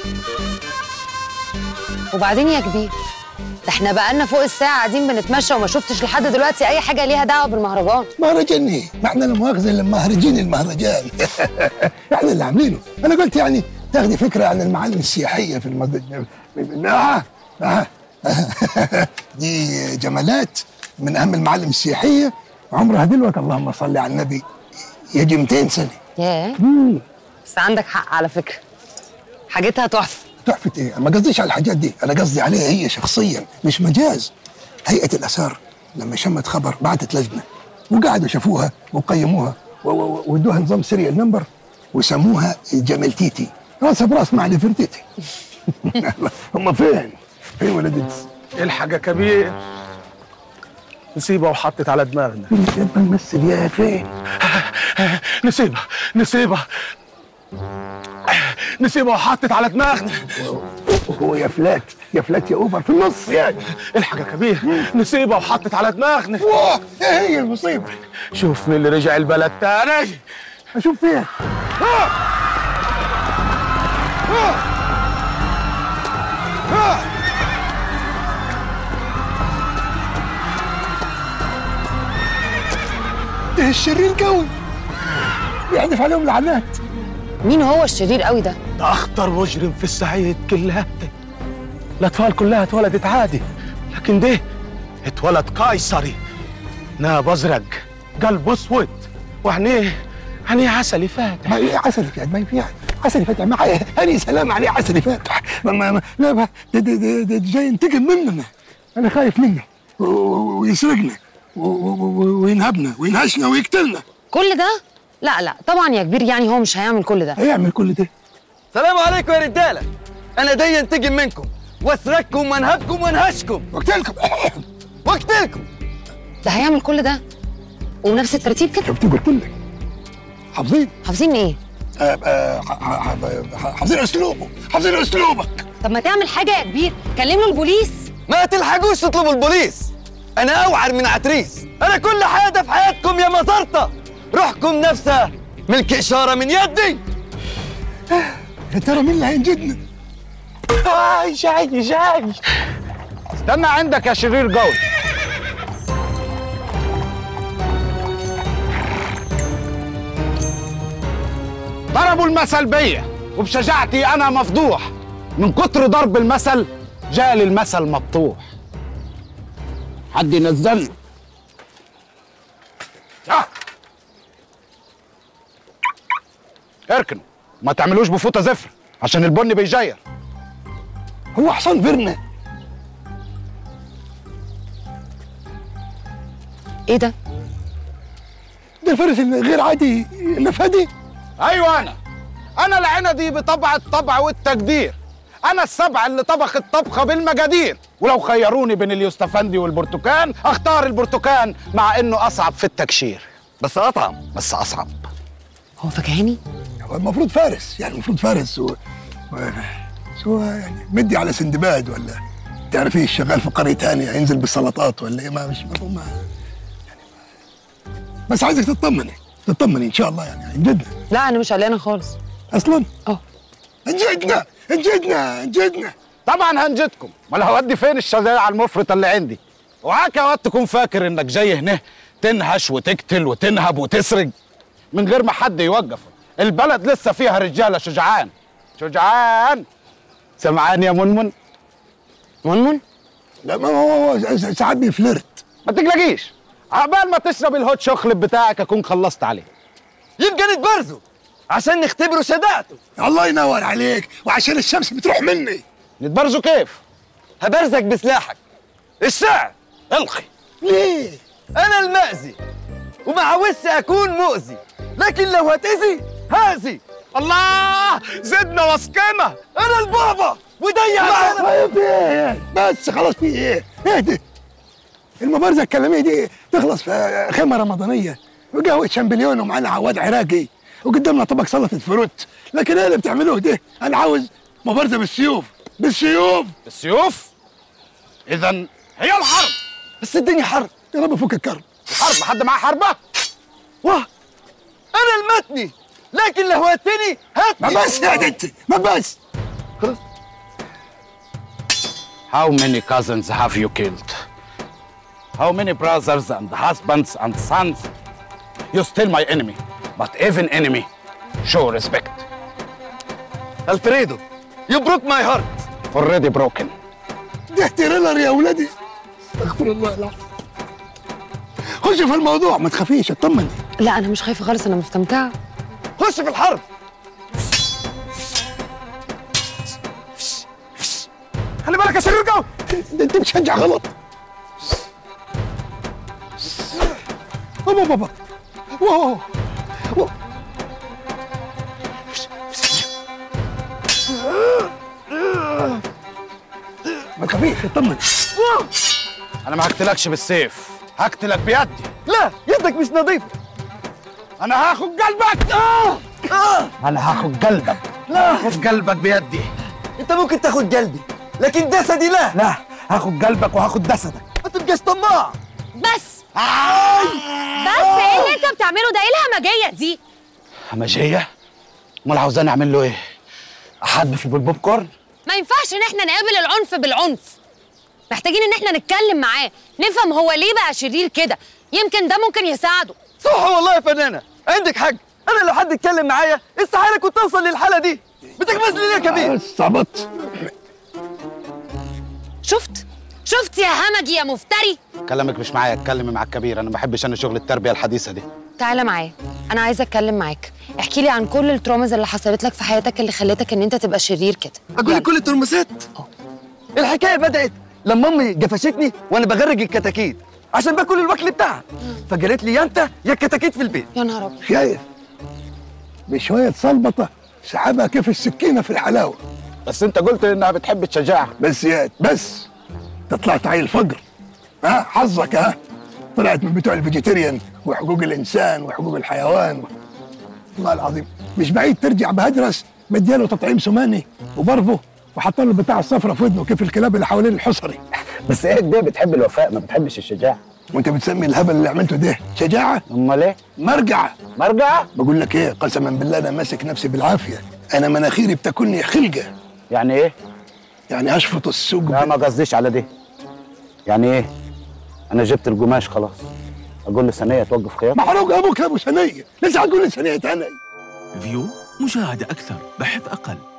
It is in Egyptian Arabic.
وبعدين يا كبير ده احنا بقالنا فوق الساعة قاعدين بنتمشى وما شفتش لحد دلوقتي أي حاجة ليها دعوة بالمهرجان مهرجان ايه؟ ما احنا لا مؤاخذه اللي مهرجين المهرجان احنا اللي عاملينه انا قلت يعني تاخدي فكره عن المعالم السياحيه في المد... آه. آه. دي جمالات من اهم المعالم السياحيه عمرها دلوقتي اللهم صل على النبي يجي 200 سنه ياه بس عندك حق على فكرة حاجتها تحفة تحفه ايه؟ ما قصديش على الحاجات دي انا قصدي عليها هي شخصيا مش مجاز هيئه الاثار لما شمت خبر بعتت لجنه وقعدوا شافوها وقيموها و- و- وادوها نظام سيريال نمبر وسموها جمالتيتي راس براس مع نفرتيتي هم فين؟ فين ولدت؟ الحاجة كبير نسيبها وحطت على دماغنا الممثل يا فين؟ نسيبها نسيبها نسيبها وحطت على دماغنا هو يا فلات يا فلات يا اوفر في النص يعني الحاجة كبير نسيبها وحطت على دماغنا واه ايه هي المصيبه؟ شوف مين اللي رجع البلد تاني اشوف فين؟ ده الشرير قوي بيحدف عليهم لعنات مين هو الشرير قوي ده؟ ده أخطر مجرم في الصعيد كلها الأطفال كلها اتولدت عادي لكن ده اتولد قيصري ناب أزرق قلب أسود وعينيه عينيه عسلي فاتح ما ايه عسلي فاتح ما في عسلي فاتح ما هاني سلام عليه عسلي فاتح ما ما ما لا ما ده ده ده, ده جاي ينتقم مننا انا خايف منه و- و- ويسرقنا و- و- و- وينهبنا وينهشنا ويقتلنا كل ده؟ لا لا طبعا يا كبير يعني هو مش هيعمل كل ده هيعمل كل ده سلام عليكم يا رجاله انا جاي ينتقم منكم واسرقكم وانهبكم وانهشكم وقتلكم واقتلكم ده هيعمل كل ده وبنفس الترتيب كده شفتي قلت لك حافظين حافظين ايه؟ آه، آه، ح- ح- ح- حافظين اسلوبه حافظين اسلوبك طب ما تعمل حاجة يا كبير كلموا البوليس ما تلحقوش تطلبوا البوليس انا اوعر من عتريس انا كل حاجه في حياتكم يا مزرطه روحكم نفسها ملك اشاره من يدي يا ترى مين اللي هينجدنا جاي جاي جاي استنى عندك يا شرير قوي ضربوا المثل بيا وبشجاعتي انا مفضوح من كتر ضرب المثل جالي المثل مبطوح حد ينزلني آه. اركنوا ما تعملوش بفوطه زفر عشان البن بيجير هو حصان فيرنا ايه ده؟ ده الفارس الغير عادي النفادي ايوه انا انا العندي بطبع الطبع والتقدير انا السبع اللي طبخ الطبخه بالمجادير ولو خيروني بين اليوستفندي والبرتقان اختار البرتقان مع انه اصعب في التكشير بس اطعم بس اصعب هو فكهاني؟ هو المفروض فارس يعني المفروض فارس و... و... هو يعني مدي على سندباد ولا تعرف ايه شغال في قريه ثانيه ينزل بالسلطات ولا ايه ما مش مفهوم ما يعني ما بس عايزك تطمني تطمني ان شاء الله يعني انجدنا لا انا مش قلقانة خالص اصلا اه انجدنا انجدنا انجدنا طبعا هنجدكم امال هودي فين الشجاعه المفرطه اللي عندي وعاك يا واد تكون فاكر انك جاي هنا تنهش وتقتل وتنهب وتسرق من غير ما حد يوقفك البلد لسه فيها رجاله شجعان شجعان سمعان يا منمن منمن؟ لا ما هو هو ساعات بيفلرت ما تقلقيش عقبال ما تشرب الهوت شوكليت بتاعك اكون خلصت عليه يبقى نتبرزوا عشان نختبروا شجاعته الله ينور عليك وعشان الشمس بتروح مني نتبرزوا كيف هبرزك بسلاحك الشعر القي ليه انا المأذي وما عاوزش اكون مؤذي لكن لو هتأذي هاذي الله زدنا وسكنا انا البابا وضيع معانا طيب في ايه بس خلاص في ايه اهدي المبارزه الكلاميه دي تخلص في خيمه رمضانيه وقهوه شامبليون ومعانا عواد عراقي وقدامنا طبق سلطه فروت لكن ايه اللي بتعملوه ده انا عاوز مبارزه بالسيوف بالسيوف السيوف اذا هي الحرب بس الدنيا حرب يا رب فك الكرب حرب حد معاه حربه واه انا المتني لكن لو هتني ما هاتني بس يا دتي ما بس خلاص How many cousins have you killed? How many brothers and husbands and sons? You're still my enemy, but even enemy, show respect. الفريدو يو بروك ماي هارت Already broken. ده تريلر يا ولدي استغفر الله العظيم خش في الموضوع ما تخافيش اطمني لا انا مش خايفه خالص انا مستمتعه خش في الحرب خلي بالك يا شرير جو ده انت بتشجع غلط بابا بابا واو واو. ما تخافيش اطمن أنا ما هقتلكش بالسيف، هقتلك بيدي. لا يدك مش نظيفه أنا هاخد قلبك. آه! أنا هاخد قلبك. لا هاخد قلبك بيدي. انت ممكن تاخد قلبي لكن جسدي لا لا هاخد قلبك وهاخد جسدك. ما تبقاش طماع بس بس ايه اللي انت بتعمله ده ايه الهمجيه دي همجية؟ أمال عاوزاني أعمل له إيه؟ أحدف بالبوب كورن؟ ما ينفعش ان احنا نقابل العنف بالعنف محتاجين ان احنا نتكلم معاه نفهم هو ليه بقى شرير كده يمكن ده ممكن يساعده صح والله يا فنانه عندك حق انا لو حد اتكلم معايا استحاله كنت اوصل للحاله دي بتكبس لي ليه يا كبير استعبط شفت شفت يا همجي يا مفتري كلامك مش معايا اتكلمي مع الكبير انا ما بحبش انا شغل التربيه الحديثه دي تعالى معايا انا عايزه اتكلم معاك احكي لي عن كل الترومز اللي حصلت لك في حياتك اللي خلتك ان انت تبقى شرير كده اقول لك كل الترمسات الحكايه بدات لما امي قفشتني وانا بغرق الكتاكيت عشان باكل الوكل بتاعها فقالت لي يا انت يا الكتاكيت في البيت يا نهار ابيض شايف بشوية صلبطة سحبها كيف السكينة في الحلاوة بس انت قلت انها بتحب الشجاعه بس يا بس انت طلعت عيل فقر ها حظك ها طلعت من بتوع الفيجيتيريان وحقوق الانسان وحقوق الحيوان و... والله العظيم مش بعيد ترجع بهدرس مدياله تطعيم سماني وبرفه وحط له البتاع الصفرة في ودنه كيف الكلاب اللي حوالين الحصري بس ايه ده بتحب الوفاء ما بتحبش الشجاعه وانت بتسمي الهبل اللي عملته ده شجاعة امال ايه مرجعة مرجع بقول لك ايه قسما بالله انا ماسك نفسي بالعافية انا مناخيري بتاكلني خلقة يعني ايه يعني اشفط السوق لا ما قصديش على دي يعني ايه انا جبت القماش خلاص اقول لسنيه توقف خياط محروق ابوك يا ابو سنيه لسه هتقول لي سنيه تاني فيو مشاهدة أكثر بحث أقل